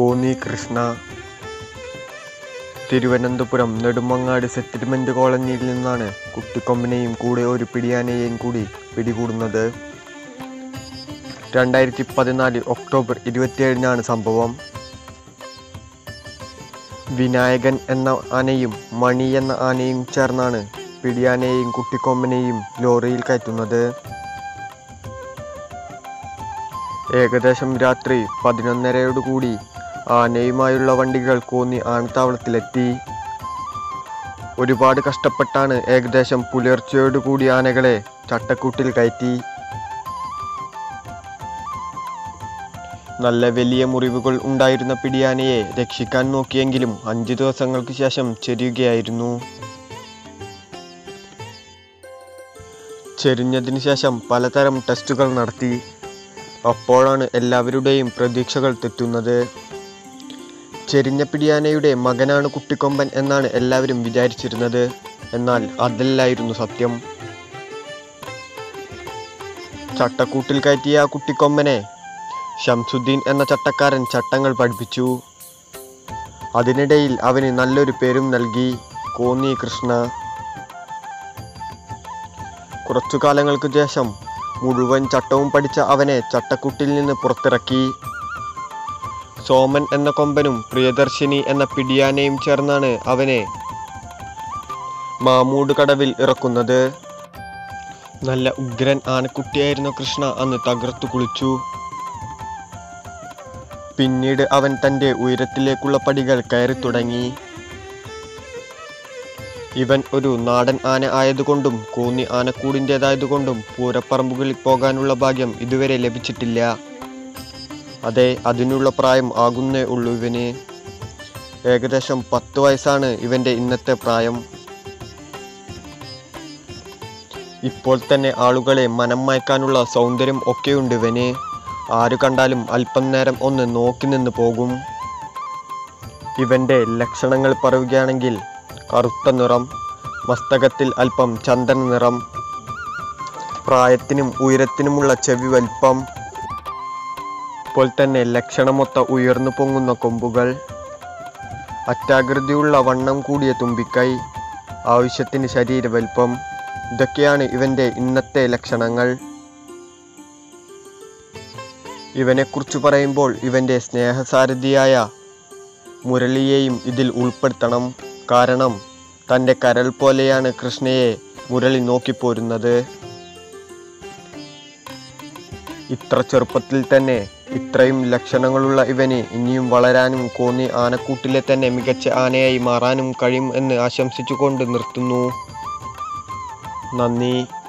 Konni Krishna Thiruvananthapuram Nedumangad settlement കോളനിയിൽ നിന്നാണ് കുട്ടിക്കൊമ്പനെയും കൂടെ ഒരു പിടിയാനയെയും കൂടി പിടികൂടുന്നത് രണ്ടായിരത്തി പതിനാല് ഒക്ടോബർ ഇരുപത്തിയേഴിനാണ് സംഭവം വിനായകൻ എന്ന ആനയും മണി എന്ന ആനയും ചേർന്നാണ് പിടിയാനയെയും കുട്ടിക്കൊമ്പനെയും ലോറിയിൽ കയറ്റുന്നത് ഏകദേശം രാത്രി പതിനൊന്നരയോടുകൂടി ആനയുമായുള്ള വണ്ടികൾ കോന്നി ആനത്താവളത്തിലെത്തി ഒരുപാട് കഷ്ടപ്പെട്ടാണ് ഏകദേശം പുലർച്ചയോടുകൂടി ആനകളെ ചട്ടക്കൂട്ടിൽ കയറ്റി നല്ല വലിയ മുറിവുകൾ ഉണ്ടായിരുന്ന പിടിയാനയെ രക്ഷിക്കാൻ നോക്കിയെങ്കിലും അഞ്ച് ദിവസങ്ങൾക്ക് ശേഷം ചെരിയുകയായിരുന്നു ചെരിഞ്ഞതിന് ശേഷം പലതരം ടെസ്റ്റുകൾ നടത്തി അപ്പോഴാണ് എല്ലാവരുടെയും പ്രതീക്ഷകൾ തെറ്റുന്നത് ചെരിഞ്ഞ പിടിയാനയുടെ മകനാണ് കുട്ടിക്കൊമ്പൻ എന്നാണ് എല്ലാവരും വിചാരിച്ചിരുന്നത് എന്നാൽ അതല്ലായിരുന്നു സത്യം ചട്ടക്കൂട്ടിൽ കയറ്റിയ ആ കുട്ടിക്കൊമ്പനെ ഷംസുദ്ദീൻ എന്ന ചട്ടക്കാരൻ ചട്ടങ്ങൾ പഠിപ്പിച്ചു അതിനിടയിൽ അവന് നല്ലൊരു പേരും നൽകി കോന്നി കൃഷ്ണ കുറച്ചു കാലങ്ങൾക്ക് ശേഷം മുഴുവൻ ചട്ടവും പഠിച്ച അവനെ ചട്ടക്കുട്ടിൽ നിന്ന് പുറത്തിറക്കി സോമൻ എന്ന കൊമ്പനും പ്രിയദർശിനി എന്ന പിടിയാനയും ചേർന്നാണ് അവനെ മാമൂട് കടവിൽ ഇറക്കുന്നത് നല്ല ഉഗ്രൻ ആനക്കുട്ടിയായിരുന്ന കൃഷ്ണ അന്ന് തകർത്തു കുളിച്ചു പിന്നീട് അവൻ തൻ്റെ ഉയരത്തിലേക്കുള്ള പടികൾ കയറി തുടങ്ങി ഇവൻ ഒരു നാടൻ ആന ആയതുകൊണ്ടും കോന്നി ആനക്കൂടിൻ്റെതായതുകൊണ്ടും പൂരപ്പറമ്പുകളിൽ പോകാനുള്ള ഭാഗ്യം ഇതുവരെ ലഭിച്ചിട്ടില്ല അതെ അതിനുള്ള പ്രായം ആകുന്നേ ഉള്ളൂ ഇവന് ഏകദേശം പത്ത് വയസ്സാണ് ഇവൻ്റെ ഇന്നത്തെ പ്രായം ഇപ്പോൾ തന്നെ ആളുകളെ മനം മയക്കാനുള്ള സൗന്ദര്യം ഒക്കെയുണ്ട് ഇവന് ആര് കണ്ടാലും അല്പം നേരം ഒന്ന് നോക്കി നിന്ന് പോകും ഇവൻ്റെ ലക്ഷണങ്ങൾ പറയുകയാണെങ്കിൽ കറുത്ത നിറം മസ്തകത്തിൽ അല്പം ചന്ദന നിറം പ്രായത്തിനും ഉയരത്തിനുമുള്ള ചെവി വലിപ്പം ഇപ്പോൾ തന്നെ ലക്ഷണമൊത്ത ഉയർന്നു പൊങ്ങുന്ന കൊമ്പുകൾ അറ്റാകൃതിയുള്ള വണ്ണം കൂടിയ തുമ്പിക്കൈ ആവശ്യത്തിന് ശരീര വലിപ്പം ഇതൊക്കെയാണ് ഇവൻ്റെ ഇന്നത്തെ ലക്ഷണങ്ങൾ ഇവനെക്കുറിച്ച് പറയുമ്പോൾ ഇവൻ്റെ സ്നേഹസാരഥിയായ മുരളിയെയും ഇതിൽ ഉൾപ്പെടുത്തണം കാരണം തൻ്റെ കരൾ പോലെയാണ് കൃഷ്ണയെ മുരളി നോക്കിപ്പോരുന്നത് ഇത്ര ചെറുപ്പത്തിൽ തന്നെ ഇത്രയും ലക്ഷണങ്ങളുള്ള ഇവന് ഇനിയും വളരാനും കോന്നി ആനക്കൂട്ടിലെ തന്നെ മികച്ച ആനയായി മാറാനും കഴിയും എന്ന് ആശംസിച്ചുകൊണ്ട് നിർത്തുന്നു നന്ദി